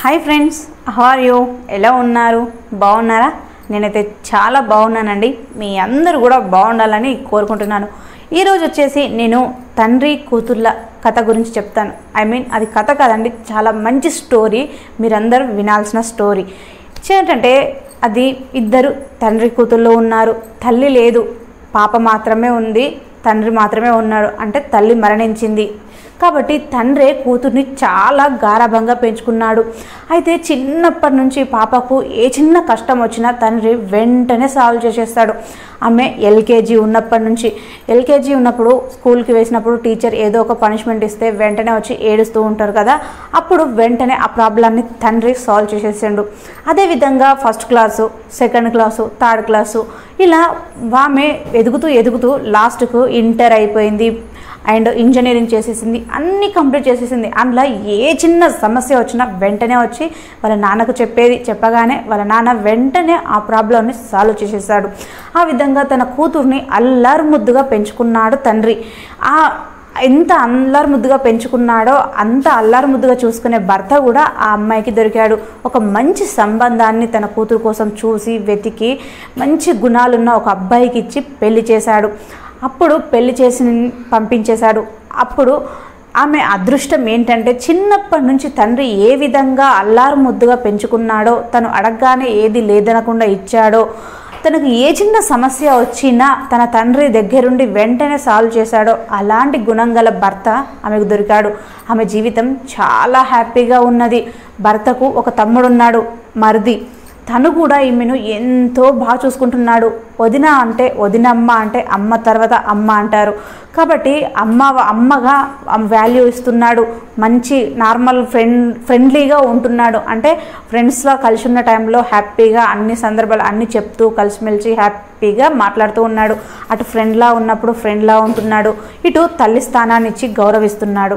hi friends how are you ఎలా ఉన్నారు బాగున్నారా నేనైతే చాలా బాగున్నానండి మీ అందరూ కూడా బాగుండాలని కోరుకుంటున్నాను ఈరోజు వచ్చేసి నేను తండ్రి కూతుర్ల కథ గురించి చెప్తాను ఐ మీన్ అది కథ కాదండి చాలా మంచి స్టోరీ మీరందరూ వినాల్సిన స్టోరీ ఏంటంటే అది ఇద్దరు తండ్రి కూతుర్లు ఉన్నారు తల్లి లేదు పాప మాత్రమే ఉంది తండ్రి మాత్రమే ఉన్నాడు అంటే తల్లి మరణించింది కాబట్టి తండ్రే కూతుర్ని చాలా గారాభంగా పెంచుకున్నాడు అయితే చిన్నప్పటి నుంచి పాపకు ఏ చిన్న కష్టం వచ్చినా తండ్రి వెంటనే సాల్వ్ చేసేస్తాడు ఆమె ఎల్కేజీ ఉన్నప్పటి నుంచి ఎల్కేజీ ఉన్నప్పుడు స్కూల్కి వేసినప్పుడు టీచర్ ఏదో ఒక పనిష్మెంట్ ఇస్తే వెంటనే వచ్చి ఏడుస్తూ ఉంటారు కదా అప్పుడు వెంటనే ఆ ప్రాబ్లమ్ని తండ్రి సాల్వ్ చేసేసిండు అదేవిధంగా first class second class third class ఇలా ఆమె ఎదుగుతూ ఎదుగుతూ లాస్ట్కు ఇంటర్ అయిపోయింది అండ్ ఇంజనీరింగ్ చేసేసింది అన్నీ కంప్లీట్ చేసేసింది అందులో ఏ చిన్న సమస్య వచ్చినా వెంటనే వచ్చి వాళ్ళ నాన్నకు చెప్పేది చెప్పగానే వాళ్ళ నాన్న వెంటనే ఆ ప్రాబ్లమ్ని సాల్వ్ చేసేసాడు ఆ విధంగా తన కూతుర్ని అల్లారు ముద్దుగా పెంచుకున్నాడు తండ్రి ఆ ఎంత అల్లారు ముద్దుగా పెంచుకున్నాడో అంత అల్లారు ముద్దుగా చూసుకునే భర్త కూడా ఆ అమ్మాయికి దొరికాడు ఒక మంచి సంబంధాన్ని తన కూతురు కోసం చూసి వెతికి మంచి గుణాలున్న ఒక అబ్బాయికి ఇచ్చి పెళ్లి చేశాడు అప్పుడు పెళ్లి చేసి పంపించేశాడు అప్పుడు ఆమె అదృష్టం ఏంటంటే చిన్నప్పటి నుంచి తండ్రి ఏ విధంగా అల్లారు ముద్దుగా పెంచుకున్నాడో తను అడగగానే ఏది లేదనకుండా ఇచ్చాడో తనకు ఏ చిన్న సమస్య వచ్చినా తన తండ్రి దగ్గరుండి వెంటనే సాల్వ్ చేశాడో అలాంటి గుణం గల భర్త ఆమెకు దొరికాడు ఆమె జీవితం చాలా హ్యాపీగా ఉన్నది భర్తకు ఒక తమ్ముడున్నాడు మరిది తను కూడా ఈమెను ఎంతో బాగా చూసుకుంటున్నాడు వదిన అంటే వదినమ్మ అంటే అమ్మ తర్వాత అమ్మ అంటారు కాబట్టి అమ్మ అమ్మగా వాల్యూ ఇస్తున్నాడు మంచి నార్మల్ ఫ్రెండ్ ఫ్రెండ్లీగా ఉంటున్నాడు అంటే ఫ్రెండ్స్లో కలిసి ఉన్న టైంలో హ్యాపీగా అన్ని సందర్భాలు అన్ని చెప్తూ కలిసిమెలిసి హ్యాపీగా మాట్లాడుతూ ఉన్నాడు అటు ఫ్రెండ్లా ఉన్నప్పుడు ఫ్రెండ్లా ఉంటున్నాడు ఇటు తల్లి స్థానాన్ని ఇచ్చి గౌరవిస్తున్నాడు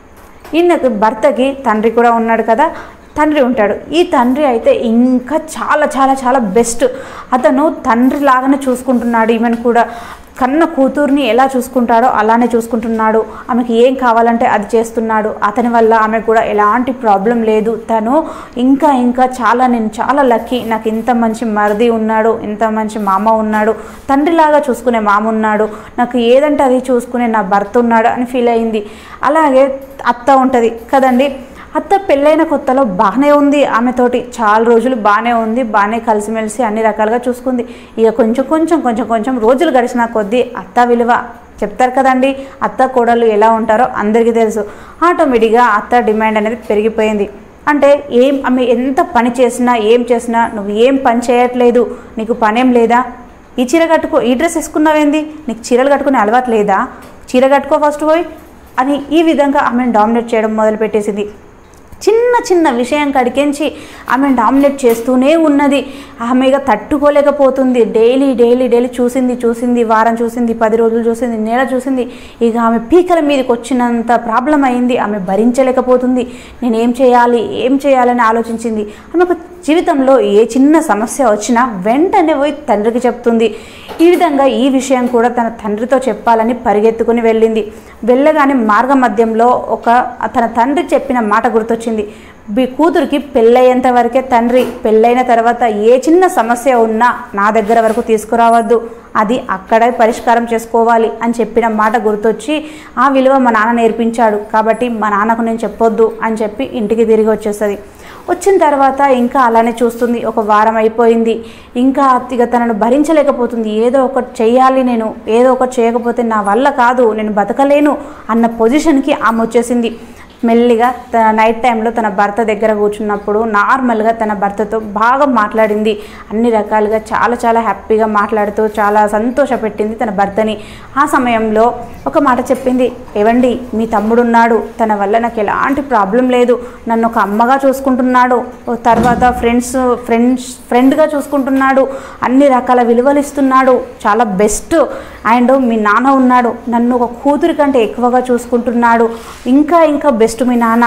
ఈయనకు భర్తకి తండ్రి కూడా ఉన్నాడు కదా తండ్రి ఉంటాడు ఈ తండ్రి అయితే ఇంకా చాలా చాలా చాలా బెస్ట్ అతను తండ్రి లాగానే చూసుకుంటున్నాడు ఈమెను కూడా కన్న కూతుర్ని ఎలా చూసుకుంటాడో అలానే చూసుకుంటున్నాడు ఆమెకి ఏం కావాలంటే అది చేస్తున్నాడు అతని వల్ల ఆమెకు కూడా ఎలాంటి ప్రాబ్లం లేదు తను ఇంకా ఇంకా చాలా నేను చాలా లక్కీ నాకు ఇంత మంచి మరిది ఉన్నాడు ఇంత మంచి మామ ఉన్నాడు తండ్రిలాగా చూసుకునే మామ ఉన్నాడు నాకు ఏదంటే అది చూసుకునే నా భర్త ఉన్నాడు అని ఫీల్ అయింది అలాగే అత్త ఉంటుంది కదండి అత్త పెళ్ళైన కొత్తలో బాగానే ఉంది ఆమెతోటి చాలా రోజులు బాగానే ఉంది బాగానే కలిసిమెలిసి అన్ని రకాలుగా చూసుకుంది ఇక కొంచెం కొంచెం కొంచెం కొంచెం రోజులు గడిచిన కొద్దీ అత్త విలువ చెప్తారు కదండి అత్త కోడలు ఎలా ఉంటారో అందరికీ తెలుసు ఆటోమేటిక్గా అత్త డిమాండ్ అనేది పెరిగిపోయింది అంటే ఏం ఆమె ఎంత పని చేసినా ఏం చేసినా నువ్వు ఏం పని చేయట్లేదు నీకు పనేం లేదా ఈ చీర కట్టుకో ఈ డ్రెస్ వేసుకున్నావేంది నీకు చీరలు కట్టుకునే అలవాటు లేదా చీర కట్టుకో ఫస్ట్ పోయి అని ఈ విధంగా ఆమెను డామినేట్ చేయడం మొదలుపెట్టేసింది చిన్న చిన్న విషయం కడికించి ఆమె డామినేట్ చేస్తూనే ఉన్నది ఆమెగా తట్టుకోలేకపోతుంది డైలీ డైలీ డైలీ చూసింది చూసింది వారం చూసింది పది రోజులు చూసింది నెల చూసింది ఇక ఆమె పీకల మీదకి వచ్చినంత ప్రాబ్లం అయింది ఆమె భరించలేకపోతుంది నేను ఏం చేయాలి ఏం చేయాలని ఆలోచించింది ఆమెకు జీవితంలో ఏ చిన్న సమస్య వచ్చినా వెంటనే పోయి తండ్రికి చెప్తుంది ఈ విధంగా ఈ విషయం కూడా తన తండ్రితో చెప్పాలని పరిగెత్తుకుని వెళ్ళింది వెళ్ళగానే మార్గ మధ్యంలో ఒక తన తండ్రి చెప్పిన మాట గుర్తొచ్చింది బి కూతురికి పెళ్ళయ్యేంత వరకే తండ్రి పెళ్ళైన తర్వాత ఏ చిన్న సమస్య ఉన్నా నా దగ్గర వరకు తీసుకురావద్దు అది అక్కడే పరిష్కారం చేసుకోవాలి అని చెప్పిన మాట గుర్తొచ్చి ఆ విలువ మా నాన్న నేర్పించాడు కాబట్టి మా నాన్నకు నేను చెప్పొద్దు అని చెప్పి ఇంటికి తిరిగి వచ్చేస్తుంది వచ్చిన తర్వాత ఇంకా అలానే చూస్తుంది ఒక వారం అయిపోయింది ఇంకా ఇక తనను భరించలేకపోతుంది ఏదో ఒకటి చేయాలి నేను ఏదో ఒకటి చేయకపోతే నా వల్ల కాదు నేను బతకలేను అన్న పొజిషన్కి ఆమె వచ్చేసింది మెల్లిగా తన నైట్ టైంలో తన భర్త దగ్గర కూర్చున్నప్పుడు నార్మల్గా తన భర్తతో బాగా మాట్లాడింది అన్ని రకాలుగా చాలా చాలా హ్యాపీగా మాట్లాడుతూ చాలా సంతోషపెట్టింది తన భర్తని ఆ సమయంలో ఒక మాట చెప్పింది ఏవండి మీ తమ్ముడున్నాడు తన వల్ల నాకు ఎలాంటి ప్రాబ్లం లేదు నన్ను ఒక అమ్మగా చూసుకుంటున్నాడు ఓ తర్వాత ఫ్రెండ్స్ ఫ్రెండ్స్ ఫ్రెండ్గా చూసుకుంటున్నాడు అన్ని రకాల విలువలు ఇస్తున్నాడు చాలా బెస్ట్ అండ్ మీ నాన్న ఉన్నాడు నన్ను ఒక కూతురి కంటే ఎక్కువగా చూసుకుంటున్నాడు ఇంకా ఇంకా బెస్ట్ మీ నాన్న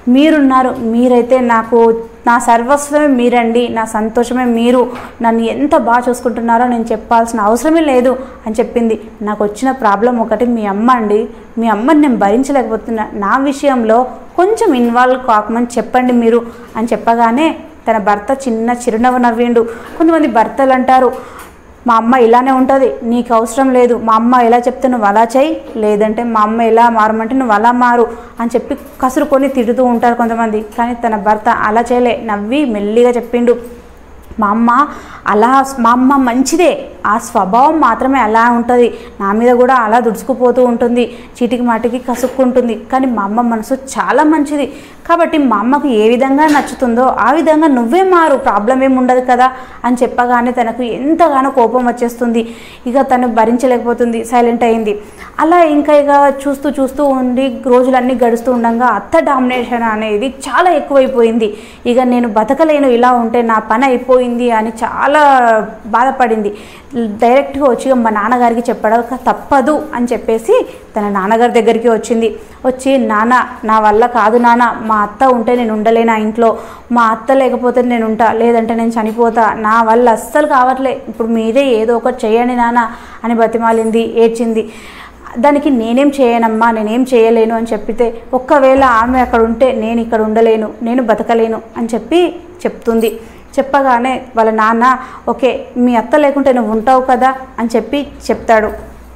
మీరున్నారు మీరైతే నాకు నా సర్వస్వమే మీరండి నా సంతోషమే మీరు నన్ను ఎంత బాగా చూసుకుంటున్నారో నేను చెప్పాల్సిన అవసరమే లేదు అని చెప్పింది నాకు వచ్చిన ప్రాబ్లం ఒకటి మీ అమ్మ అండి మీ అమ్మని నేను భరించలేకపోతున్నా నా విషయంలో కొంచెం ఇన్వాల్వ్ కాకమని చెప్పండి మీరు అని చెప్పగానే తన భర్త చిన్న చిరునవ్వు నవ్విండు కొంతమంది భర్తలు అంటారు మా అమ్మ ఇలానే ఉంటుంది నీకు అవసరం లేదు మా అమ్మ ఎలా చెప్తే నువ్వు అలా చేయి లేదంటే మా అమ్మ ఎలా మారమంటే నువ్వు అలా మారు అని చెప్పి కసురుకొని తిడుతూ ఉంటారు కొంతమంది కానీ తన భర్త అలా చేయలే నవ్వి మెల్లిగా చెప్పిండు మా అమ్మ అలా మా అమ్మ మంచిదే ఆ స్వభావం మాత్రమే అలా ఉంటుంది నా మీద కూడా అలా దుడుచుకుపోతూ ఉంటుంది చీటికి మాటికి కసుక్కుంటుంది కానీ మా అమ్మ మనసు చాలా మంచిది కాబట్టి మా అమ్మకు ఏ విధంగా నచ్చుతుందో ఆ విధంగా నువ్వే మారు ప్రాబ్లం ఏమి ఉండదు కదా అని చెప్పగానే తనకు ఎంతగానో కోపం వచ్చేస్తుంది ఇక తను భరించలేకపోతుంది సైలెంట్ అయింది అలా ఇంకా ఇక చూస్తూ చూస్తూ ఉండి రోజులన్నీ గడుస్తూ ఉండగా అత్త డామినేషన్ అనేది చాలా ఎక్కువైపోయింది ఇక నేను బతకలేను ఇలా ఉంటే నా పని అయిపోయింది అని చాలా బాధపడింది డైరెక్ట్గా వచ్చి మా నాన్నగారికి చెప్పడం తప్పదు అని చెప్పేసి తన నాన్నగారి దగ్గరికి వచ్చింది వచ్చి నాన్న నా వల్ల కాదు నాన్న మా అత్త ఉంటే నేను ఉండలేను ఆ ఇంట్లో మా అత్త లేకపోతే నేను ఉంటా లేదంటే నేను చనిపోతా నా వల్ల అస్సలు కావట్లే ఇప్పుడు మీరే ఏదో ఒకటి చేయండి నాన్న అని బతిమాలింది ఏడ్చింది దానికి నేనేం చేయనమ్మా నేనేం చేయలేను అని చెప్పితే ఒక్కవేళ ఆమె అక్కడ ఉంటే నేను ఇక్కడ ఉండలేను నేను బతకలేను అని చెప్పి చెప్తుంది చెప్పగానే వాళ్ళ నాన్న ఓకే మీ అత్త లేకుంటే నువ్వు ఉంటావు కదా అని చెప్పి చెప్తాడు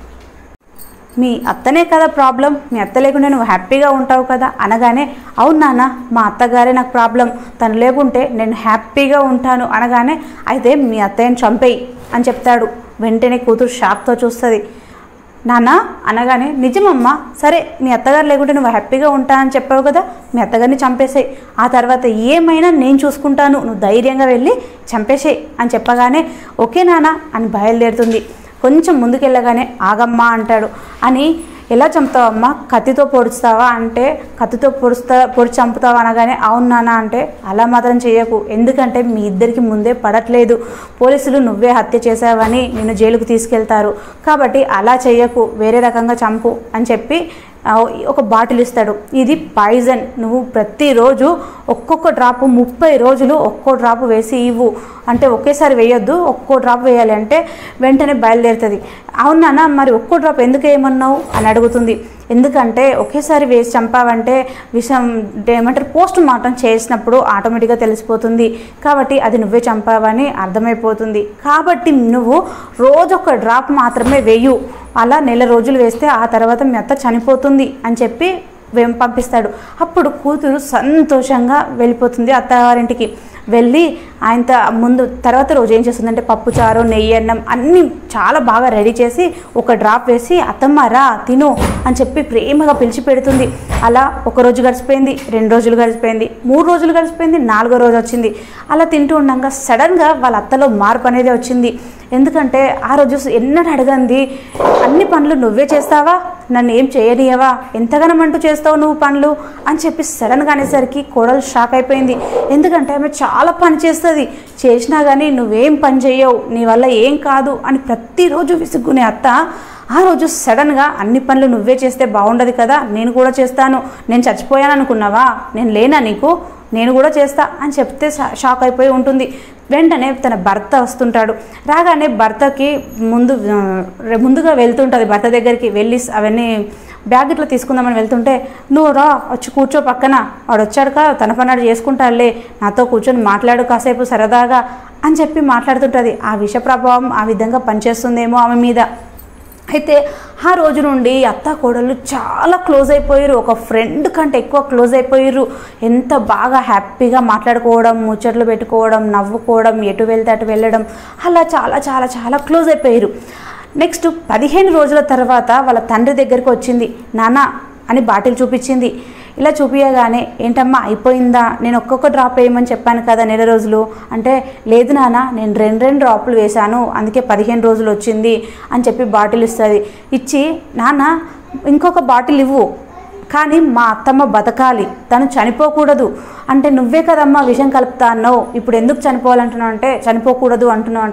మీ అత్తనే కదా ప్రాబ్లం మీ అత్త లేకుంటే నువ్వు హ్యాపీగా ఉంటావు కదా అనగానే అవును నాన్న మా అత్తగారే నాకు ప్రాబ్లం తను లేకుంటే నేను హ్యాపీగా ఉంటాను అనగానే అయితే మీ అత్తయ్యని చంపేయి అని చెప్తాడు వెంటనే కూతురు షాక్తో చూస్తుంది నాన్న అనగానే నిజమమ్మా సరే మీ అత్తగారు లేకుంటే నువ్వు హ్యాపీగా ఉంటా అని చెప్పావు కదా మీ అత్తగారిని చంపేసేయి ఆ తర్వాత ఏమైనా నేను చూసుకుంటాను నువ్వు ధైర్యంగా వెళ్ళి చంపేసేయి అని చెప్పగానే ఓకే నాన్న అని బయలుదేరుతుంది కొంచెం ముందుకెళ్ళగానే ఆగమ్మా అంటాడు అని ఎలా చంపుతావమ్మా కత్తితో పొడుస్తావా అంటే కత్తితో పొడుస్తా పొడి చంపుతావా అనగానే అవును నాన్న అంటే అలా మాత్రం చేయకు ఎందుకంటే మీ ఇద్దరికి ముందే పడట్లేదు పోలీసులు నువ్వే హత్య చేసావని నిన్ను జైలుకు తీసుకెళ్తారు కాబట్టి అలా చేయకు వేరే రకంగా చంపు అని చెప్పి ఆ, ఒక బాటిల్ ఇస్తాడు ఇది పాయిజన్ నువ్వు ప్రతిరోజు ఒక్కొక్క డ్రాప్ ముప్పై రోజులు ఒక్కో డ్రాప్ వేసి ఇవ్వు అంటే ఒకేసారి వేయొద్దు ఒక్కో డ్రాప్ వేయాలి అంటే వెంటనే బయలుదేరుతుంది అవునా మరి ఒక్కో డ్రాప్ ఎందుకు వేయమన్నావు అని అడుగుతుంది ఎందుకంటే ఒకేసారి వేసి చంపావంటే విషం అంటే ఏమంటారు పోస్ట్ మార్టం చేసినప్పుడు ఆటోమేటిక్గా తెలిసిపోతుంది కాబట్టి అది నువ్వే చంపావని అర్థమైపోతుంది కాబట్టి నువ్వు రోజు ఒక డ్రాప్ మాత్రమే వేయు అలా నెల రోజులు వేస్తే ఆ తర్వాత మీ అత్త చనిపోతుంది అని చెప్పి వేం పంపిస్తాడు అప్పుడు కూతురు సంతోషంగా వెళ్ళిపోతుంది అత్తగారింటికి వెళ్ళి ఆయన ముందు తర్వాత రోజు ఏం చేస్తుందంటే పప్పుచారు నెయ్యి అన్నం అన్నీ చాలా బాగా రెడీ చేసి ఒక డ్రాప్ వేసి అత్తమ్మ రా తిను అని చెప్పి ప్రేమగా పిలిచి పెడుతుంది అలా ఒక రోజు గడిచిపోయింది రెండు రోజులు గడిచిపోయింది మూడు రోజులు గడిచిపోయింది నాలుగో రోజు వచ్చింది అలా తింటూ ఉండగా సడన్గా వాళ్ళ అత్తలో మార్పు అనేది వచ్చింది ఎందుకంటే ఆ రోజు ఎన్నడూ అడగంది అన్ని పనులు నువ్వే చేస్తావా నన్ను ఏం చేయనియవా ఎంతగానం అంటూ చేస్తావు నువ్వు పనులు అని చెప్పి సడన్గా అనేసరికి కోడలు షాక్ అయిపోయింది ఎందుకంటే ఆమె చాలా పని చేస్తుంది చేసినా కానీ నువ్వేం పని చేయవు నీ వల్ల ఏం కాదు అని ప్రతిరోజు విసుక్కునే అత్త ఆ రోజు సడన్గా అన్ని పనులు నువ్వే చేస్తే బాగుండదు కదా నేను కూడా చేస్తాను నేను చచ్చిపోయాను అనుకున్నావా నేను లేనా నీకు నేను కూడా చేస్తా అని చెప్తే షా- షాక్ అయిపోయి ఉంటుంది వెంటనే తన భర్త వస్తుంటాడు రాగానే భర్తకి ముందు ఆ, ముందుగా వెళ్తుంటుంది భర్త దగ్గరికి వెళ్ళి అవన్నీ బ్యాగ్ ఇట్లా తీసుకుందామని వెళ్తుంటే నువ్వు రా వచ్చి కూర్చో పక్కన వాడు వచ్చాడు కదా తన పన్నాడు చేసుకుంటాడులే నాతో కూర్చొని మాట్లాడు కాసేపు సరదాగా అని చెప్పి మాట్లాడుతుంటుంది ఆ విష ప్రభావం ఆ విధంగా పనిచేస్తుందేమో ఆమె మీద అయితే ఆ రోజు నుండి అత్త కోడళ్ళు చాలా క్లోజ్ అయిపోయారు ఒక ఫ్రెండ్ కంటే ఎక్కువ క్లోజ్ అయిపోయారు ఎంత బాగా హ్యాపీగా మాట్లాడుకోవడం ముచ్చట్లు పెట్టుకోవడం నవ్వుకోవడం ఎటు వెళ్తే అటు వెళ్ళడం అలా చాలా చాలా చాలా క్లోజ్ అయిపోయారు నెక్స్ట్ పదిహేను రోజుల తర్వాత వాళ్ళ తండ్రి దగ్గరికి వచ్చింది నాన్న అని బాటిల్ చూపించింది ఇలా చూపించగానే ఏంటమ్మా అయిపోయిందా నేను ఒక్కొక్క డ్రాప్ వేయమని చెప్పాను కదా నెల రోజులు అంటే లేదు నాన్న నేను రెండు రెండు డ్రాపులు వేశాను అందుకే పదిహేను రోజులు వచ్చింది అని చెప్పి బాటిల్ ఇస్తుంది ఇచ్చి నాన్న ఇంకొక బాటిల్ ఇవ్వు కానీ మా అత్తమ్మ బతకాలి తను చనిపోకూడదు అంటే నువ్వే కదమ్మా విషం కలుపుతా అన్నావు ఇప్పుడు ఎందుకు చనిపోవాలంటున్నావు అంటే చనిపోకూడదు అంటున్నావు అంటే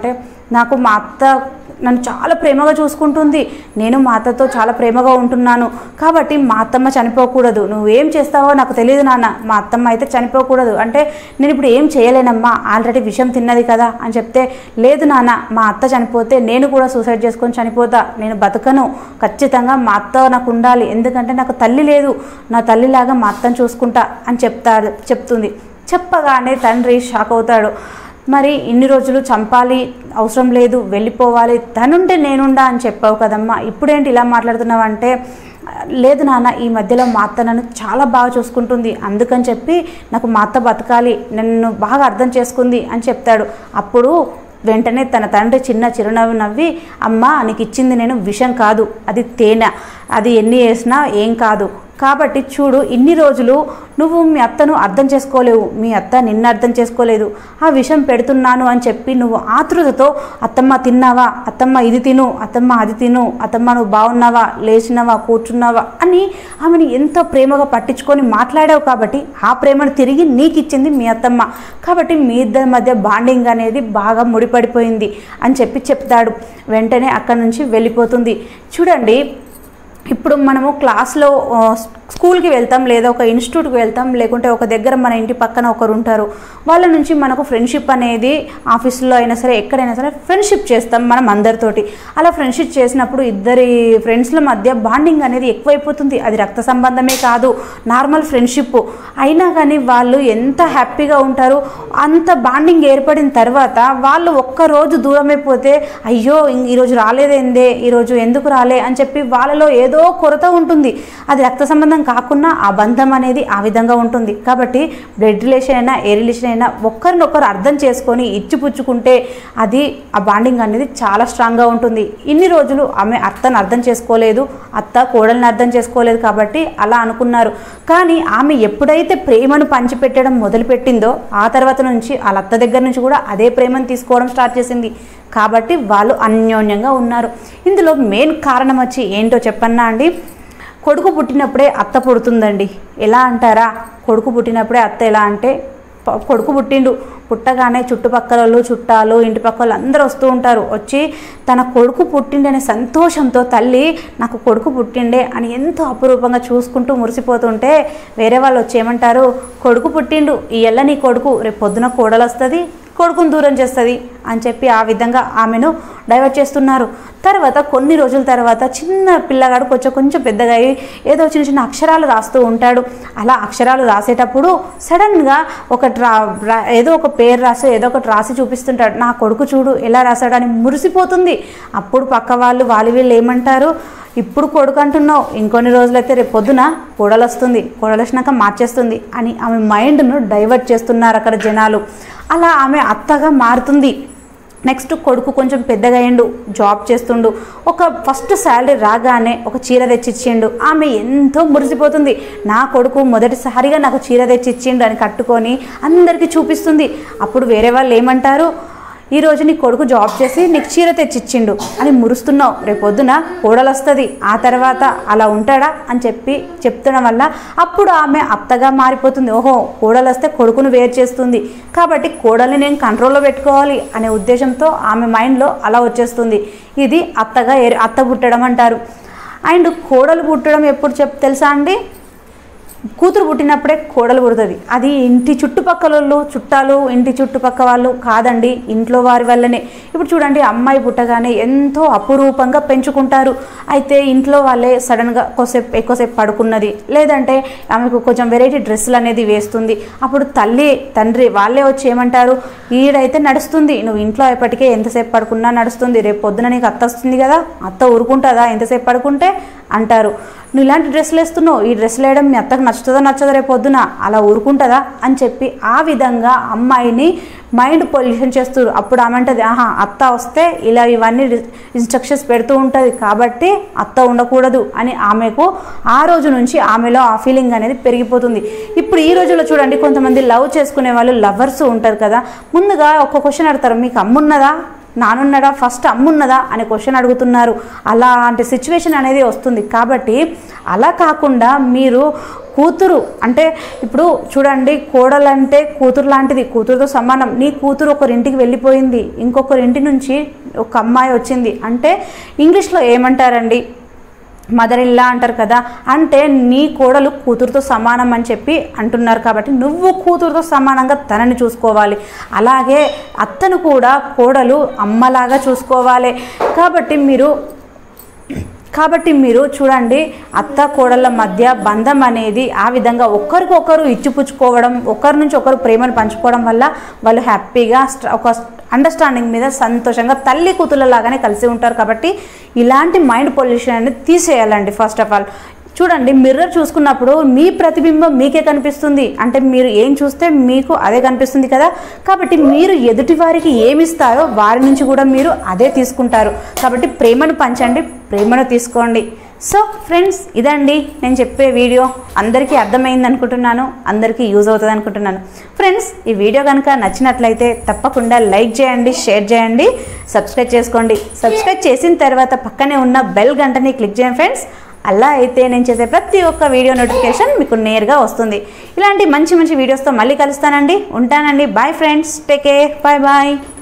నాకు మా అత్త నన్ను చాలా ప్రేమగా చూసుకుంటుంది నేను మా అత్తతో చాలా ప్రేమగా ఉంటున్నాను కాబట్టి మా అత్తమ్మ చనిపోకూడదు నువ్వేం చేస్తావో నాకు తెలియదు నాన్న మా అత్తమ్మ అయితే చనిపోకూడదు అంటే నేను ఇప్పుడు ఏం చేయలేనమ్మా ఆల్రెడీ విషం తిన్నది కదా అని చెప్తే లేదు నాన్న మా అత్త చనిపోతే నేను కూడా సూసైడ్ చేసుకొని చనిపోతా నేను బతకను ఖచ్చితంగా మా అత్త నాకు ఉండాలి ఎందుకంటే నాకు తల్లి లేదు నా తల్లిలాగా మా అత్తను చూసుకుంటా అని చెప్తాడు చెప్తుంది చెప్పగానే తండ్రి షాక్ అవుతాడు మరి ఇన్ని రోజులు చంపాలి అవసరం లేదు వెళ్ళిపోవాలి తనుంటే నేనుండా అని చెప్పావు కదమ్మా ఇప్పుడేంటి ఇలా మాట్లాడుతున్నావు అంటే లేదు నాన్న ఈ మధ్యలో మా అత్త నన్ను చాలా బాగా చూసుకుంటుంది అందుకని చెప్పి నాకు మా అత్త బతకాలి నన్ను బాగా అర్థం చేసుకుంది అని చెప్తాడు అప్పుడు వెంటనే తన తండ్రి చిన్న చిరునవ్వు నవ్వి అమ్మ నీకు ఇచ్చింది నేను విషం కాదు అది తేనె అది ఎన్ని వేసినా ఏం కాదు కాబట్టి చూడు ఇన్ని రోజులు నువ్వు మీ అత్తను అర్థం చేసుకోలేవు మీ అత్త నిన్ను అర్థం చేసుకోలేదు ఆ విషం పెడుతున్నాను అని చెప్పి నువ్వు ఆతృతతో అత్తమ్మ తిన్నావా అత్తమ్మ ఇది తిను అత్తమ్మ అది తిను అత్తమ్మ నువ్వు బాగున్నావా లేచినావా కూర్చున్నావా అని ఆమెను ఎంతో ప్రేమగా పట్టించుకొని మాట్లాడావు కాబట్టి ఆ ప్రేమను తిరిగి నీకు ఇచ్చింది మీ అత్తమ్మ కాబట్టి మీ ఇద్దరి మధ్య బాండింగ్ అనేది బాగా ముడిపడిపోయింది అని చెప్పి చెప్తాడు వెంటనే అక్కడి నుంచి వెళ్ళిపోతుంది చూడండి ఇప్పుడు మనము క్లాస్లో ఆ, స్కూల్కి వెళ్తాం లేదా ఒక ఇన్స్టిట్యూట్కి వెళ్తాం లేకుంటే ఒక దగ్గర మన ఇంటి పక్కన ఒకరు ఉంటారు వాళ్ళ నుంచి మనకు ఫ్రెండ్షిప్ అనేది ఆఫీసులో అయినా సరే ఎక్కడైనా సరే ఫ్రెండ్షిప్ చేస్తాం మనం అందరితోటి అలా ఫ్రెండ్షిప్ చేసినప్పుడు ఇద్దరి ఫ్రెండ్స్ల మధ్య బాండింగ్ అనేది ఎక్కువైపోతుంది అది రక్త సంబంధమే కాదు నార్మల్ ఫ్రెండ్షిప్ అయినా కానీ వాళ్ళు ఎంత హ్యాపీగా ఉంటారు అంత బాండింగ్ ఏర్పడిన తర్వాత వాళ్ళు ఒక్కరోజు దూరమైపోతే అయ్యో ఇం- ఈరోజు రాలేదేందే ఈరోజు ఎందుకు రాలే అని చెప్పి వాళ్ళలో ఏదో కొరత ఉంటుంది అది రక్త సంబంధం కాకుండా ఆ బంధం అనేది ఆ విధంగా ఉంటుంది కాబట్టి బ్లడ్ రిలేషన్ అయినా ఏ రిలేషన్ అయినా ఒక్కరినొకరు అర్థం చేసుకొని ఇచ్చిపుచ్చుకుంటే అది ఆ బాండింగ్ అనేది చాలా స్ట్రాంగ్గా ఉంటుంది ఇన్ని రోజులు ఆమె అత్తను అర్థం చేసుకోలేదు అత్త కోడల్ని అర్థం చేసుకోలేదు కాబట్టి అలా అనుకున్నారు కానీ ఆమె ఎప్పుడైతే ప్రేమను పంచిపెట్టడం మొదలుపెట్టిందో ఆ తర్వాత నుంచి వాళ్ళ అత్త దగ్గర నుంచి కూడా అదే ప్రేమను తీసుకోవడం స్టార్ట్ చేసింది కాబట్టి వాళ్ళు అన్యోన్యంగా ఉన్నారు ఇందులో మెయిన్ కారణం వచ్చి ఏంటో చెప్పన్నా అండి కొడుకు పుట్టినప్పుడే అత్త పుడుతుందండి ఎలా అంటారా కొడుకు పుట్టినప్పుడే అత్త ఎలా అంటే ప- కొడుకు పుట్టిండు పుట్టగానే చుట్టుపక్కల వాళ్ళు చుట్టాలు ఇంటి పక్క వాళ్ళు అందరూ వస్తూ ఉంటారు వచ్చి తన కొడుకు పుట్టిండనే సంతోషంతో తల్లి నాకు కొడుకు పుట్టిండే అని ఎంతో అపురూపంగా చూసుకుంటూ మురిసిపోతుంటే వేరే వాళ్ళు వచ్చి ఏమంటారు కొడుకు పుట్టిండు ఈ ఎల్ల నీ కొడుకు రేపు పొద్దున కోడలు వస్తుంది కొడుకును దూరం చేస్తుంది అని చెప్పి ఆ విధంగా ఆమెను డైవర్ట్ చేస్తున్నారు తర్వాత కొన్ని రోజుల తర్వాత చిన్న పిల్లగాడు కొంచెం కొంచెం పెద్దగా అయ్యి ఏదో చిన్న చిన్న అక్షరాలు రాస్తూ ఉంటాడు అలా అక్షరాలు రాసేటప్పుడు సడన్గా ఒక రా రా- ఏదో ఒక పేరు రాసి ఏదో ఒకటి రాసి చూపిస్తుంటాడు నా కొడుకు చూడు ఎలా రాశాడు అని మురిసిపోతుంది అప్పుడు పక్క వాళ్ళు వాళ్ళు వీళ్ళు ఏమంటారు ఇప్పుడు కొడుకు అంటున్నావు ఇంకొన్ని రోజులైతే రేపు పొద్దున కోడలు వస్తుంది కోడలు వచ్చినాక మార్చేస్తుంది అని ఆమె మైండ్ను డైవర్ట్ చేస్తున్నారు అక్కడ జనాలు అలా ఆమె అత్తగా మారుతుంది నెక్స్ట్ కొడుకు కొంచెం పెద్దగా అయ్యిండు జాబ్ చేస్తుండు ఒక ఫస్ట్ శాలరీ రాగానే ఒక చీర తెచ్చిచ్చిండు ఆమె ఎంతో మురిసిపోతుంది నా కొడుకు మొదటిసారిగా నాకు చీర తెచ్చిచ్చిండు అని కట్టుకొని అందరికీ చూపిస్తుంది అప్పుడు వేరే వాళ్ళు ఏమంటారు ఈ రోజు నీ కొడుకు జాబ్ చేసి నీకు చీర తెచ్చిచ్చిండు అని మురుస్తున్నావు రేపొద్దున కోడలు వస్తుంది ఆ తర్వాత అలా ఉంటాడా అని చెప్పి చెప్తడం వల్ల అప్పుడు ఆమె అత్తగా మారిపోతుంది ఓహో కోడలు వస్తే కొడుకును వేరు చేస్తుంది కాబట్టి కోడల్ని నేను కంట్రోల్లో పెట్టుకోవాలి అనే ఉద్దేశంతో ఆమె మైండ్లో అలా వచ్చేస్తుంది ఇది అత్తగా ఏర్- అత్త పుట్టడం అంటారు అండ్ కోడలు పుట్టడం ఎప్పుడు చెప్ తెలుసా అండి కూతురు పుట్టినప్పుడే కోడలు పుడుతుంది అది ఇంటి చుట్టుపక్కల వాళ్ళు చుట్టాలు ఇంటి చుట్టుపక్క వాళ్ళు కాదండి ఇంట్లో వారి వల్లనే ఇప్పుడు చూడండి అమ్మాయి పుట్టగానే ఎంతో అపురూపంగా పెంచుకుంటారు అయితే ఇంట్లో వాళ్ళే సడన్గా కొద్దిసేపు ఎక్కువసేపు పడుకున్నది లేదంటే ఆమెకు కొంచెం వెరైటీ డ్రెస్సులు అనేది వేస్తుంది అప్పుడు తల్లి తండ్రి వాళ్ళే వచ్చి ఏమంటారు ఈడైతే నడుస్తుంది నువ్వు ఇంట్లో ఎప్పటికే ఎంతసేపు పడుకున్నా నడుస్తుంది రేపు పొద్దున నీకు అత్త వస్తుంది కదా అత్త ఊరుకుంటుందా ఎంతసేపు పడుకుంటే అంటారు నువ్వు ఇలాంటి డ్రెస్సులు వేస్తున్నావు ఈ డ్రెస్సులు వేయడం మీ అత్తకు నచ్చుతుందో నచ్చదో రేపు పొద్దున అలా ఊరుకుంటుందా అని చెప్పి ఆ విధంగా అమ్మాయిని మైండ్ పొల్యూషన్ చేస్తారు అప్పుడు ఆమె అంటది ఆహా అత్త వస్తే ఇలా ఇవన్నీ ఇన్స్ట్రక్షన్స్ పెడుతూ ఉంటుంది కాబట్టి అత్త ఉండకూడదు అని ఆమెకు ఆ రోజు నుంచి ఆమెలో ఆ ఫీలింగ్ అనేది పెరిగిపోతుంది ఇప్పుడు ఈ రోజుల్లో చూడండి కొంతమంది లవ్ చేసుకునే వాళ్ళు లవర్స్ ఉంటారు కదా ముందుగా ఒక క్వశ్చన్ అడతారు మీకు అమ్మున్నదా నానున్నదా ఫస్ట్ అమ్మున్నదా అనే క్వశ్చన్ అడుగుతున్నారు అలాంటి సిచ్యువేషన్ అనేది వస్తుంది కాబట్టి అలా కాకుండా మీరు కూతురు అంటే ఇప్పుడు చూడండి కోడలంటే కూతురు లాంటిది కూతురుతో సమానం నీ కూతురు ఒకరింటికి వెళ్ళిపోయింది ఇంకొకరింటి నుంచి ఒక అమ్మాయి వచ్చింది అంటే ఇంగ్లీష్లో ఏమంటారండి మదర్ ఇల్లా అంటారు కదా అంటే నీ కోడలు కూతురుతో సమానం అని చెప్పి అంటున్నారు కాబట్టి నువ్వు కూతురుతో సమానంగా తనని చూసుకోవాలి అలాగే అత్తను కూడా కోడలు అమ్మలాగా చూసుకోవాలి కాబట్టి మీరు కాబట్టి మీరు చూడండి అత్త కోడళ్ళ మధ్య బంధం అనేది ఆ విధంగా ఒకరికొకరు ఇచ్చిపుచ్చుకోవడం ఒకరి నుంచి ఒకరు ప్రేమను పంచుకోవడం వల్ల వాళ్ళు హ్యాపీగా స్ట- ఒక అండర్స్టాండింగ్ మీద సంతోషంగా తల్లి కూతుళ్ళలాగానే కలిసి ఉంటారు కాబట్టి ఇలాంటి మైండ్ పొల్యూషన్ అనేది తీసేయాలండి ఫస్ట్ ఆఫ్ ఆల్ చూడండి మిర్రర్ చూసుకున్నప్పుడు మీ ప్రతిబింబం మీకే కనిపిస్తుంది అంటే మీరు ఏం చూస్తే మీకు అదే కనిపిస్తుంది కదా కాబట్టి మీరు ఎదుటి వారికి ఏమి ఇస్తారో వారి నుంచి కూడా మీరు అదే తీసుకుంటారు కాబట్టి ప్రేమను పంచండి ప్రేమను తీసుకోండి సో ఫ్రెండ్స్ ఇదండి నేను చెప్పే వీడియో అందరికీ అర్థమైంది అనుకుంటున్నాను అందరికీ యూజ్ అవుతుంది అనుకుంటున్నాను ఫ్రెండ్స్ ఈ వీడియో కనుక నచ్చినట్లయితే తప్పకుండా లైక్ చేయండి షేర్ చేయండి సబ్స్క్రైబ్ చేసుకోండి సబ్స్క్రైబ్ చేసిన తర్వాత పక్కనే ఉన్న బెల్ గంటని క్లిక్ చేయండి ఫ్రెండ్స్ అలా అయితే నేను చేసే ప్రతి ఒక్క వీడియో నోటిఫికేషన్ మీకు నేరుగా వస్తుంది ఇలాంటి మంచి మంచి వీడియోస్తో మళ్ళీ కలుస్తానండి ఉంటానండి bye friends take care bye bye